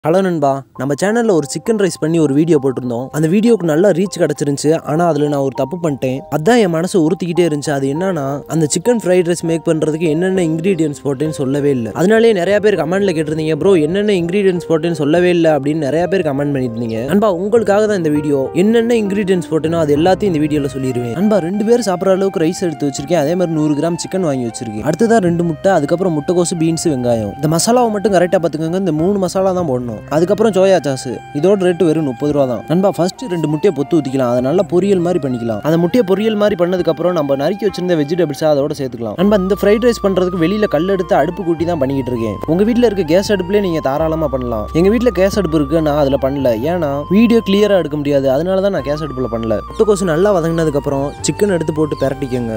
hello நண்பா நம்ம சேனலில் ஒரு சிக்கன் ரைஸ் பண்ணி ஒரு வீடியோ போட்டிருந்தோம் அந்த வீடியோக்கு நல்ல ரீச் கிடச்சிருந்துச்சு ஆனால் அதில் நான் ஒரு தப்பு பண்ணிட்டேன் அதான் என் மனசு உறுத்திக்கிட்டே இருந்துச்சு அது என்னன்னா அந்த சிக்கன் ஃப்ரைட் ரைஸ் மேக் பண்ணுறதுக்கு என்னென்ன இன்க்ரீடியன்ஸ் போட்டேன்னு சொல்லவே இல்லை அதனாலே நிறைய பேர் கமெண்ட்ல கேட்டிருந்தீங்க ப்ரோ என்னென்ன இன்க்ரீடியன்ஸ் போட்டேன்னு சொல்லவே இல்லை அப்படின்னு நிறைய பேர் கமெண்ட் பண்ணியிருந்தீங்க நண்பா உங்களுக்காக தான் இந்த வீடியோ என்னென்ன இன்க்ரீடியன்ஸ் போட்டேனோ அது எல்லாத்தையும் இந்த வீடியோவில் சொல்லிடுவேன் நண்பா ரெண்டு பேர் சாப்பிட்ற அளவுக்கு ரைஸ் எடுத்து வச்சிருக்கேன் அதே மாதிரி நூறு கிராம் சிக்கன் வாங்கி வச்சிருக்கேன் அடுத்ததான் ரெண்டு முட்டை அதுக்கப்புறம் முட்டைக்கோசு பீன்ஸ் வெங்காயம் இந்த மசாலாவை மட்டும் கரெக்டாக பார்த்துக்கோங்க இந்த மூணு மசாலா தான் போடணும் அதுக்கப்புறம் சோயா சாஸ் இதோட ரேட்டு வெறும் முப்பது ரூபா தான் நண்பா ஃபர்ஸ்ட் ரெண்டு முட்டையை பொத்து ஊற்றிக்கலாம் அதை நல்லா பொரியல் மாதிரி பண்ணிக்கலாம் அந்த முட்டையை பொரியல் மாதிரி பண்ணதுக்கப்புறம் நம்ம நறுக்கி வச்சிருந்த வெஜிடபிள்ஸை அதோட சேர்த்துக்கலாம் நண்பா இந்த ஃப்ரைட் ரைஸ் பண்ணுறதுக்கு வெளியில் கல் எடுத்து அடுப்பு கூட்டி தான் பண்ணிக்கிட்டு இருக்கேன் உங்கள் வீட்டில் இருக்க கேஸ் அடுப்புலேயே நீங்கள் தாராளமாக பண்ணலாம் எங்கள் வீட்டில் கேஸ் அடுப்பு இருக்கு நான் அதில் பண்ணல ஏன்னா வீடியோ கிளியராக எடுக்க முடியாது அதனால தான் நான் கேஸ் அடுப்பில் பண்ணல முட்டைக்கோசு நல்லா வதங்கினதுக்கப்புறம் சிக்கன் எடுத்து போட்டு பிரட்டிக்கோங்க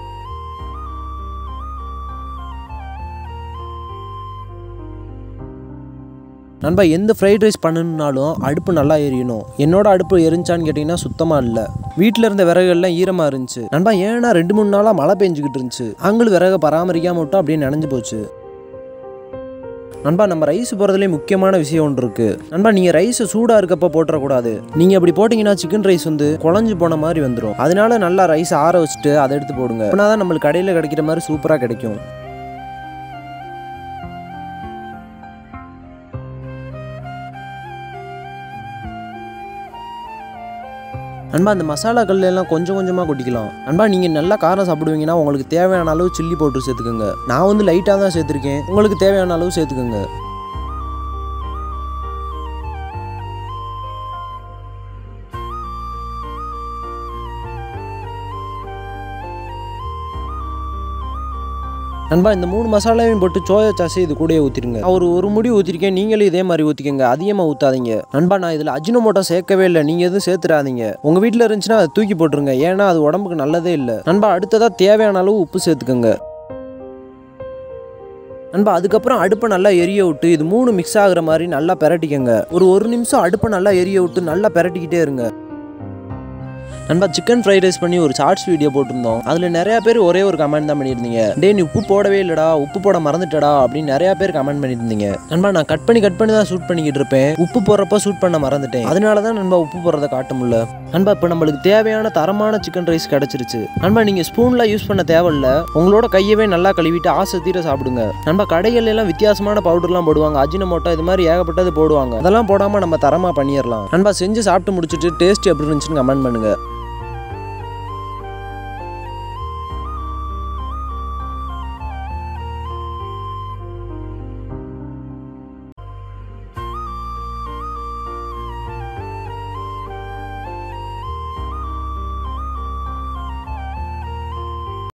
நண்பா எந்த ஃப்ரைட் ரைஸ் பண்ணணுன்னாலும் அடுப்பு நல்லா எரியணும் என்னோட அடுப்பு எரிஞ்சான்னு கேட்டிங்கன்னா சுத்தமாக இல்லை வீட்டில் இருந்த விறகுகள்லாம் ஈரமாக இருந்துச்சு நண்பா ஏன்னா ரெண்டு மூணு நாளாக மழை பெஞ்சுக்கிட்டு இருந்துச்சு அங்களும் விறகை பராமரிக்காம விட்டோம் அப்படியே நனைஞ்சு போச்சு நண்பா நம்ம ரைஸ் போகிறதுலே முக்கியமான விஷயம் ஒன்று இருக்கு நண்பா நீங்கள் ரைஸை சூடாக இருக்கப்போ போட்டுறக்கூடாது நீங்கள் அப்படி போட்டிங்கன்னா சிக்கன் ரைஸ் வந்து குழஞ்சு போன மாதிரி வந்துடும் அதனால நல்லா ரைஸ் ஆற வச்சுட்டு அதை எடுத்து போடுங்க அப்படின்னா தான் நம்மளுக்கு கடையில் கிடைக்கிற மாதிரி சூப்பராக கிடைக்கும் நண்பா அந்த மசாலாக்கள் எல்லாம் கொஞ்சம் கொஞ்சமாக கொட்டிக்கலாம் நண்பா நீங்கள் நல்லா காரம் சாப்பிடுவீங்கன்னா உங்களுக்கு தேவையான அளவு சில்லி பவுடர் சேர்த்துக்கோங்க நான் வந்து லைட்டாக தான் சேர்த்துருக்கேன் உங்களுக்கு தேவையான அளவு சேர்த்துக்கோங்க நண்பா இந்த மூணு மசாலாவையும் போட்டு சோயா சாஸ் இது கூடயே ஊற்றிருங்க ஒரு ஒரு முடி ஊற்றிருக்கேன் நீங்களும் இதே மாதிரி ஊற்றிக்கங்க அதிகமாக ஊற்றாதீங்க நண்பா நான் இதில் அஜினோமோட்டோ சேர்க்கவே இல்லை நீங்கள் எதுவும் சேர்த்துறாதீங்க உங்கள் வீட்டில் இருந்துச்சுன்னா அதை தூக்கி போட்டுருங்க ஏன்னா அது உடம்புக்கு நல்லதே இல்லை நண்பா அடுத்ததாக தேவையான அளவு உப்பு சேர்த்துக்கோங்க நண்பா அதுக்கப்புறம் அடுப்பை நல்லா எரிய விட்டு இது மூணு மிக்ஸ் ஆகுற மாதிரி நல்லா பெரட்டிக்கங்க ஒரு ஒரு நிமிஷம் அடுப்பை நல்லா எரிய விட்டு நல்லா பெரட்டிக்கிட்டே இருங்க நண்பா சிக்கன் ஃப்ரைட் ரைஸ் பண்ணி ஒரு ஷார்ட்ஸ் வீடியோ போட்டிருந்தோம் அதில் நிறைய பேர் ஒரே ஒரு கமெண்ட் தான் பண்ணியிருந்தீங்க டே நீ உப்பு போடவே இல்லடா உப்பு போட மறந்துட்டடா அப்படின்னு நிறைய பேர் கமெண்ட் பண்ணியிருந்தீங்க நண்பா நான் கட் பண்ணி கட் பண்ணி தான் ஷூட் பண்ணிக்கிட்டு இருப்பேன் உப்பு போடுறப்ப ஷூட் பண்ண மறந்துட்டேன் அதனால தான் நண்பா உப்பு போடுறத காட்ட முடியல நண்பா இப்போ நம்மளுக்கு தேவையான தரமான சிக்கன் ரைஸ் கிடச்சிருச்சு நண்பா நீங்கள் ஸ்பூன்லாம் யூஸ் பண்ண தேவையில்ல உங்களோட கையவே நல்லா கழுவிட்டு ஆசை தீர சாப்பிடுங்க நண்பா கடைகள் எல்லாம் வித்தியாசமான பவுடர்லாம் போடுவாங்க அஜினமோட்டோ இது மாதிரி ஏகப்பட்டது போடுவாங்க அதெல்லாம் போடாமல் நம்ம தரமாக பண்ணிடலாம் நண்பா செஞ்சு சாப்பிட்டு முடிச்சுட்டு டேஸ்ட் எப்படி இருந்துச்சுன்னு கமெண்ட் பண்ணுங்க